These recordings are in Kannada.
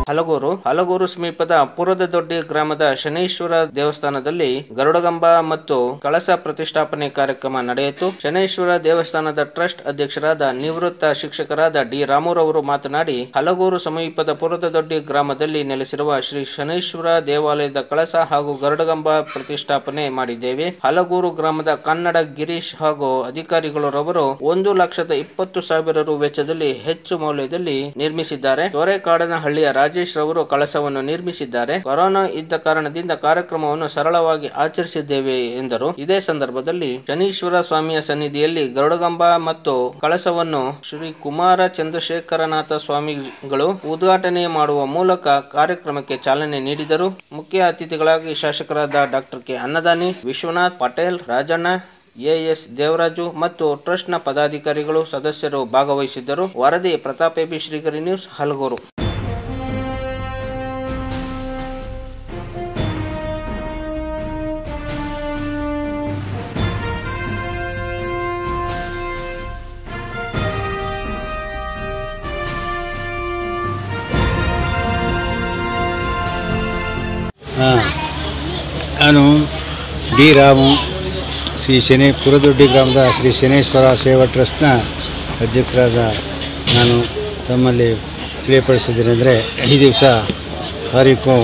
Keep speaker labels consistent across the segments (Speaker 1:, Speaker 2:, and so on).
Speaker 1: ಹಲಗೂರು ಹಲಗೂರು ಸಮೀಪದ ಪುರದ ದೊಡ್ಡಿ ಗ್ರಾಮದ ಶನೇಶ್ವರ ದೇವಸ್ಥಾನದಲ್ಲಿ ಗರುಡಗಂಬ ಮತ್ತು ಕಳಸ ಪ್ರತಿಷ್ಠಾಪನೆ ಕಾರ್ಯಕ್ರಮ ನಡೆಯಿತು ಶನೇಶ್ವರ ದೇವಸ್ಥಾನದ ಟ್ರಸ್ಟ್ ಅಧ್ಯಕ್ಷರಾದ ನಿವೃತ್ತ ಶಿಕ್ಷಕರಾದ ಡಿ ರಾಮುರವರು ಮಾತನಾಡಿ ಹಲಗೂರು ಸಮೀಪದ ಪುರದ ದೊಡ್ಡಿ ಗ್ರಾಮದಲ್ಲಿ ನೆಲೆಸಿರುವ ಶ್ರೀ ಶನೇಶ್ವರ ದೇವಾಲಯದ ಕಳಸ ಹಾಗೂ ಗರುಡಗಂಬ ಪ್ರತಿಷ್ಠಾಪನೆ ಮಾಡಿದ್ದೇವೆ ಹಲಗೂರು ಗ್ರಾಮದ ಕನ್ನಡ ಗಿರೀಶ್ ಹಾಗೂ ಅಧಿಕಾರಿಗಳರವರು ಒಂದು ಲಕ್ಷದ ಇಪ್ಪತ್ತು ಸಾವಿರ ರು ವೆಚ್ಚದಲ್ಲಿ ಹೆಚ್ಚು ಮೌಲ್ಯದಲ್ಲಿ ನಿರ್ಮಿಸಿದ್ದಾರೆ ತೊರೆಕಾಡನಹಳ್ಳಿಯ ರಾಜೇಶ್ ರವರು ಕಳಸವನ್ನು ನಿರ್ಮಿಸಿದ್ದಾರೆ ಕೊರೋನಾ ಇದ್ದ ಕಾರಣದಿಂದ ಕಾರ್ಯಕ್ರಮವನ್ನು ಸರಳವಾಗಿ ಆಚರಿಸಿದ್ದೇವೆ ಎಂದರು ಇದೇ ಸಂದರ್ಭದಲ್ಲಿ ಶನೀಶ್ವರ ಸ್ವಾಮಿಯ ಸನ್ನಿಧಿಯಲ್ಲಿ ಗರುಡಗಂಬ ಮತ್ತು ಕಳಸವನ್ನು ಶ್ರೀ ಕುಮಾರ ಚಂದ್ರಶೇಖರನಾಥ ಸ್ವಾಮಿಗಳು ಉದ್ಘಾಟನೆ ಮಾಡುವ ಮೂಲಕ ಕಾರ್ಯಕ್ರಮಕ್ಕೆ ಚಾಲನೆ ನೀಡಿದರು ಮುಖ್ಯ ಅತಿಥಿಗಳಾಗಿ ಶಾಸಕರಾದ doctor K Annadani Vishwanath Patel Rajanna AS Devaraju ಮತ್ತು ಟ್ರಸ್ಟ್ನ ಪದಾಧಿಕಾರಿಗಳು ಸದಸ್ಯರು ಭಾಗವಹಿಸಿದ್ದರು ವರದಿ ಪ್ರತಾಪ್ ಎಬಿ ಶ್ರೀಗರಿ ನ್ಯೂಸ್ ಹಲಗೂರು
Speaker 2: ಹಾಂ ನಾನು ಡಿ ರಾಮು ಶ್ರೀ ಶನಿ ಪುರದೊಡ್ಡಿ ಗ್ರಾಮದ ಶ್ರೀ ಶನೇಶ್ವರ ಸೇವಾ ಟ್ರಸ್ಟ್ನ ಅಧ್ಯಕ್ಷರಾದ ನಾನು ತಮ್ಮಲ್ಲಿ ತಿಳಿಯಪಡಿಸಿದ್ದೇನೆಂದರೆ ಈ ದಿವಸ ತಾರೀಕು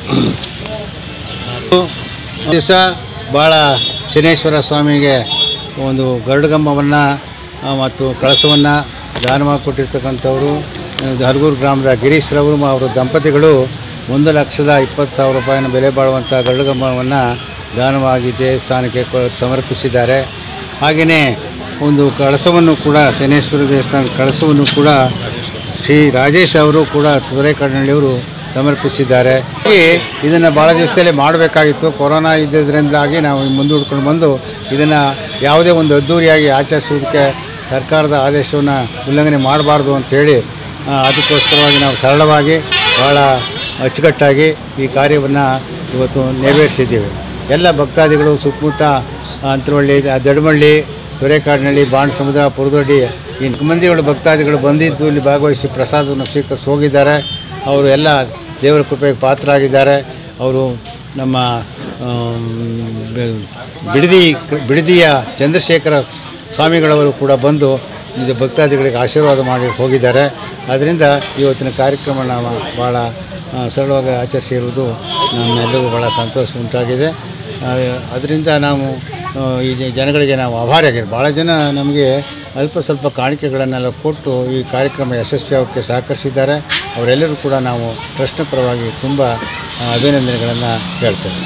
Speaker 2: ದಿವಸ ಭಾಳ ಶನೇಶ್ವರ ಸ್ವಾಮಿಗೆ ಒಂದು ಗರುಡಗಂಬವನ್ನು ಮತ್ತು ಕಳಸವನ್ನು ದಾನವಾಗಿ ಕೊಟ್ಟಿರ್ತಕ್ಕಂಥವರು ಹರಗೂರು ಗ್ರಾಮದ ಗಿರೀಶ್ ರವರು ಅವರ ದಂಪತಿಗಳು ಒಂದು ಲಕ್ಷದ ಇಪ್ಪತ್ತು ಸಾವಿರ ರೂಪಾಯಿನ ಬೆಲೆ ಬಾಳುವಂಥ ಗರುಡಗಂಬವನ್ನು ದಾನವಾಗಿ ದೇವಸ್ಥಾನಕ್ಕೆ ಕೊ- ಸಮರ್ಪಿಸಿದ್ದಾರೆ ಹಾಗೆಯೇ ಒಂದು ಕಳಸವನ್ನು ಕೂಡ ಶನೇಶ್ವರ ದೇವಸ್ಥಾನದ ಕಳಸವನ್ನು ಕೂಡ ಶ್ರೀ ರಾಜೇಶ್ ಅವರು ಕೂಡ ತುರೇಕಡನಹಳ್ಳಿಯವರು ಸಮರ್ಪಿಸಿದ್ದಾರೆ ಈ ಇದನ್ನು ಭಾಳ ದಿವಸದಲ್ಲೇ ಮಾಡಬೇಕಾಗಿತ್ತು ಕೊರೋನಾ ಇದ್ದಿದ್ದರಿಂದಾಗಿ ನಾವು ಮುಂದೂಡ್ಕೊಂಡು ಬಂದು ಇದನ್ನು ಯಾವುದೇ ಒಂದು ಅದ್ಧೂರಿಯಾಗಿ ಆಚರಿಸೋದಕ್ಕೆ ಸರ್ಕಾರದ ಆದೇಶವನ್ನು ಉಲ್ಲಂಘನೆ ಮಾಡಬಾರ್ದು ಅಂಥೇಳಿ ಆ, ಅದಕ್ಕೋಸ್ಕರವಾಗಿ ನಾವು ಸರಳವಾಗಿ ಭಾಳ ಅಚ್ಚುಕಟ್ಟಾಗಿ ಈ ಕಾರ್ಯವನ್ನು ಇವತ್ತು ನೆರವೇರಿಸಿದ್ದೀವಿ ಎಲ್ಲ ಭಕ್ತಾದಿಗಳು ಸುತ್ತಮುತ್ತ ಅಂತರವಳ್ಳಿ ದಡಮಳ್ಳಿ ತೊರೆಕಾಡಿನಹಳ್ಳಿ ಬಾಣ ಸಮುದ್ರ ಪುರದೊಡ್ಡಿ ಈ ಮಂದಿಗಳು ಭಕ್ತಾದಿಗಳು ಬಂದಿದ್ದು ಇಲ್ಲಿ ಭಾಗವಹಿಸಿ ಪ್ರಸಾದವನ್ನು ಸ್ವೀಕರಿಸಿ ಹೋಗಿದ್ದಾರೆ ಅವರು ಎಲ್ಲ ದೇವರ ಕೃಪೆಗೆ ಪಾತ್ರರಾಗಿದ್ದಾರೆ ಅವರು ನಮ್ಮ ಆಮ್, ಬೆ- ಬಿಡದಿ ಬಿಡದಿಯ ಚಂದ್ರಶೇಖರ ಸ್ವಾಮಿಗಳವರು ಕೂಡ ಬಂದು ನಿಜ ಭಕ್ತಾದಿಗಳಿಗೆ ಆಶೀರ್ವಾದ ಮಾಡಿ ಹೋಗಿದ್ದಾರೆ ಅದರಿಂದ ಇವತ್ತಿನ ಕಾರ್ಯಕ್ರಮ ನಾವು ಭಾಳ ಆ, ಸರಳವಾಗಿ ಆಚರಿಸಿರುವುದು ನಮ್ಮೆಲ್ಲರಿಗೂ ಭಾಳ ಸಂತೋಷ ಉಂಟಾಗಿದೆ ಅದರಿಂದ ನಾವು ಆ, ಈ ಜ- ಜನಗಳಿಗೆ ನಾವು ಆಭಾರಿಯಾಗಿದ್ದೀವಿ ಭಾಳ ಜನ ನಮಗೆ ಅಲ್ಪ ಸ್ವಲ್ಪ ಕಾಣಿಕೆಗಳನ್ನೆಲ್ಲ ಕೊಟ್ಟು ಈ ಕಾರ್ಯಕ್ರಮ ಯಶಸ್ವಿಯಾಗಕ್ಕೆ ಸಹಕರಿಸಿದ್ದಾರೆ ಅವರೆಲ್ಲರೂ ಕೂಡ ನಾವು ಟ್ರಸ್ಟ್ನ ಪರವಾಗಿ ತುಂಬ ಆ, ಅಭಿನಂದನೆಗಳನ್ನು ಹೇಳ್ತೇವೆ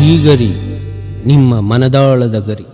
Speaker 3: ಈ ಗರಿ ನಿಮ್ಮ ಮನದಾಳದ ಗರಿ